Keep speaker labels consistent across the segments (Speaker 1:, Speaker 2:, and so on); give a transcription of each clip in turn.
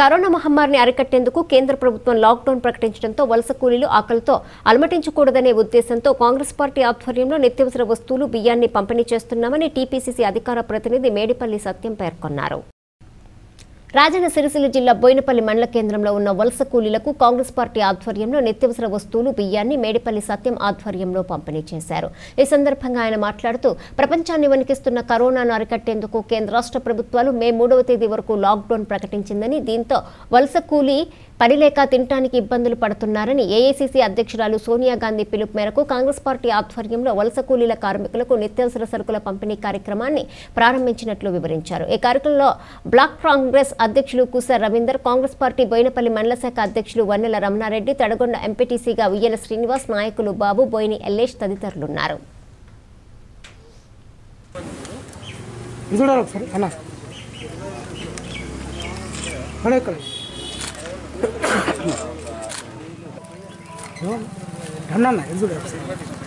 Speaker 1: corona మహమ్మారిని అరికట్టేందుకు కేంద్ర ప్రభుత్వం లాక్డౌన్ ప్రకటించడంతో వలస కూలీలు ఆకలితో అలమటించకూడదనే ఉద్దేశంతో కాంగ్రెస్ పార్టీ ఆధ్వర్యంలో నిత్యావసర వస్తువులు బియ్యాన్ని పంపిణీ చేస్తున్నామని టీపీసీసీ అధికార ప్రతినిధి మేడిపల్లి సత్యం పేర్కొన్నారు రాజన్న సిరిసిల్ల జిల్లా బోయినపల్లి మండల కేంద్రంలో ఉన్న వలస కూలీలకు కాంగ్రెస్ పార్టీ ఆధ్వర్యంలో నిత్యావసర వస్తువులు బియ్యాన్ని మేడిపల్లి సత్యం ఆధ్వర్యంలో పంపిణీ చేశారు ఈ సందర్భంగా ఆయన మాట్లాడుతూ ప్రపంచాన్ని వణికిస్తున్న కరోనాను అరికట్టేందుకు కేంద్ర రాష్ట్ర ప్రభుత్వాలు మే మూడవ తేదీ వరకు లాక్డౌన్ ప్రకటించిందని దీంతో వలస కూలీ పని లేక తినటానికి ఇబ్బందులు పడుతున్నారని ఏఐసీసీ అధ్యక్షురాలు సోనియా గాంధీ పిలుపు మేరకు కాంగ్రెస్ పార్టీ ఆధ్వర్యంలో వలస కూలీల కార్మికులకు నిత్యావసర సరుకుల పంపిణీ కార్యక్రమాన్ని ప్రారంభించినట్లు వివరించారు ఈ కార్యక్రమంలో బ్లాక్ కాంగ్రెస్ అధ్యక్షులు కుస రవీందర్ కాంగ్రెస్ పార్టీ బోయినపల్లి మండల శాఖ అధ్యక్షులు వన్నెల రమణారెడ్డి తడగొండ ఎంపీటీసీగా ఉయ్యల శ్రీనివాస్ నాయకులు బాబు బోయిని ఎల్లేష్ తదితరులున్నారు
Speaker 2: ఇది చూడాలి ఒకసారి అన్న అన్న ఇక్కడ అన్న అన్న ఇది చూడాలి ఒకసారి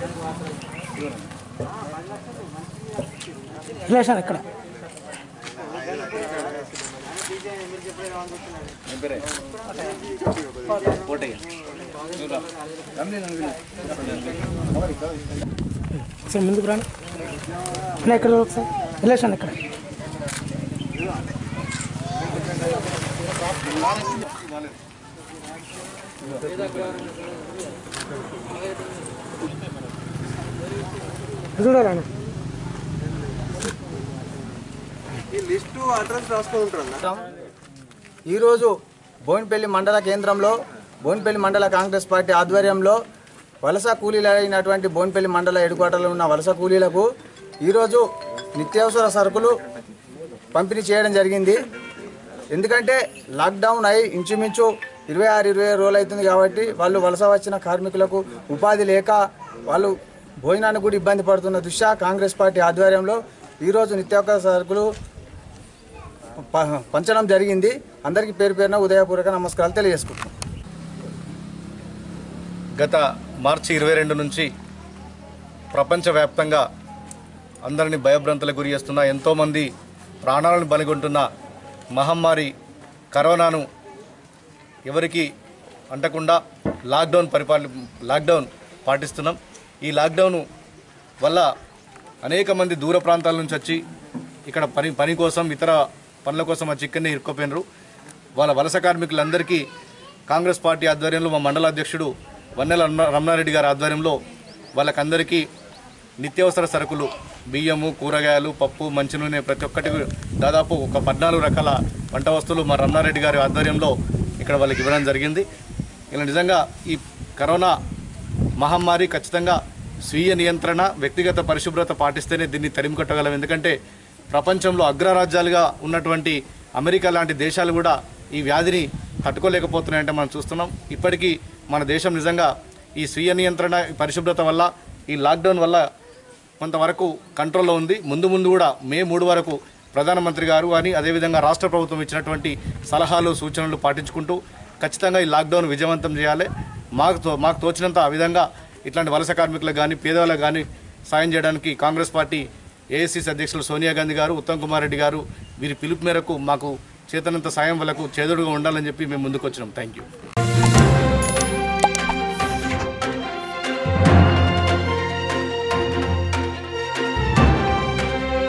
Speaker 2: రిలేషన్ ఇక్కడ ఒకసారి ముందుకు రాను అన్న ఇక్కడ చూడు ఒకసారి రిలేషన్ ఇక్కడ ఇది చూడాలన్న
Speaker 3: ఈ లిస్టు అడ్రస్ రాసుకుంటారా
Speaker 4: ఈరోజు బోయినపల్లి మండల కేంద్రంలో బోయినపల్లి మండల కాంగ్రెస్ పార్టీ ఆధ్వర్యంలో వలస కూలీలైనటువంటి బోయినపల్లి మండల హెడ్క్వార్టర్లో ఉన్న వలస కూలీలకు ఈరోజు నిత్యావసర సరుకులు పంపిణీ చేయడం జరిగింది ఎందుకంటే లాక్డౌన్ అయి ఇంచుమించు ఇరవై ఆరు ఇరవై ఏడు రోజులు అవుతుంది కాబట్టి వాళ్ళు వలస వచ్చిన కార్మికులకు ఉపాధి లేక వాళ్ళు భోజనానికి కూడా ఇబ్బంది పడుతున్న దృష్ట్యా కాంగ్రెస్ పార్టీ ఆధ్వర్యంలో ఈరోజు నిత్యావసర సరుకులు ప- పంచడం జరిగింది అందరికీ పేరు పేరున ఉదయపూర్వక నమస్కారాలు తెలియజేసుకుంటున్నాం
Speaker 5: గత మార్చి ఇరవై రెండు నుంచి ప్రపంచవ్యాప్తంగా అందరినీ భయభ్రాంతులకు గురి చేస్తున్న ఎంతోమంది ప్రాణాలను బలిగొంటున్న మహమ్మారి కరోనాను ఎవరికి అంటకుండా లాక్డౌన్ పరిపాలి లాక్డౌన్ పాటిస్తున్నాం ఈ లాక్డౌన్ వల్ల అనేక మంది దూర ప్రాంతాల నుంచి వచ్చి ఇక్కడ పని పని కోసం ఇతర పనుల కోసం వచ్చి ఇక్కడనే ఇరుక్కుపోయినారు వాళ్ళ వలస కార్మికులందరికీ కాంగ్రెస్ పార్టీ ఆధ్వర్యంలో మా మండల అధ్యక్షుడు వన్నెల రమణ- రమణారెడ్డి గారి ఆధ్వర్యంలో వాళ్ళకందరికీ నిత్యావసర సరుకులు బియ్యము కూరగాయలు పప్పు మంచినూనె ప్రతి ఒక్కటి దాదాపు ఒక పద్నాలుగు రకాల వంట వస్తువులు మా రమణారెడ్డి గారి ఆధ్వర్యంలో ఇక్కడ వాళ్ళకి ఇవ్వడం జరిగింది ఇలా నిజంగా ఈ కరోనా మహమ్మారి ఖచ్చితంగా స్వీయ నియంత్రణ వ్యక్తిగత పరిశుభ్రత పాటిస్తేనే దీన్ని తరిమి కొట్టగలం ఎందుకంటే ప్రపంచంలో అగ్రరాజ్యాలుగా ఉన్నటువంటి అమెరికా లాంటి దేశాలు కూడా ఈ వ్యాధిని తట్టుకోలేకపోతున్నాయంటే మనం చూస్తున్నాం ఇప్పటికీ మన దేశం నిజంగా ఈ స్వీయ నియంత్రణ ఈ పరిశుభ్రత వల్ల ఈ లాక్డౌన్ వల్ల కొంతవరకు కంట్రోల్లో ఉంది ముందు ముందు కూడా మే మూడు వరకు ప్రధానమంత్రి గారు అని అదేవిధంగా రాష్ట్ర ప్రభుత్వం ఇచ్చినటువంటి సలహాలు సూచనలు పాటించుకుంటూ ఖచ్చితంగా ఈ లాక్డౌన్ విజయవంతం చేయాలి మాకు తో- మాకు తోచినంత ఆ విధంగా ఇట్లాంటి వలస కార్మికులకు కానీ పేదవాళ్ళకు కానీ సాయం చేయడానికి కాంగ్రెస్ పార్టీ ఏఐసీసీ అధ్యక్షులు సోనియా గాంధీ గారు ఉత్తమ్ కుమార్ రెడ్డి గారు వీరి పిలుపు మేరకు మాకు చేతనంత సాయం వాళ్ళకు చేదుడుగా ఉండాలని చెప్పి మేము ముందుకు వచ్చినాం థ్యాంక్ యూ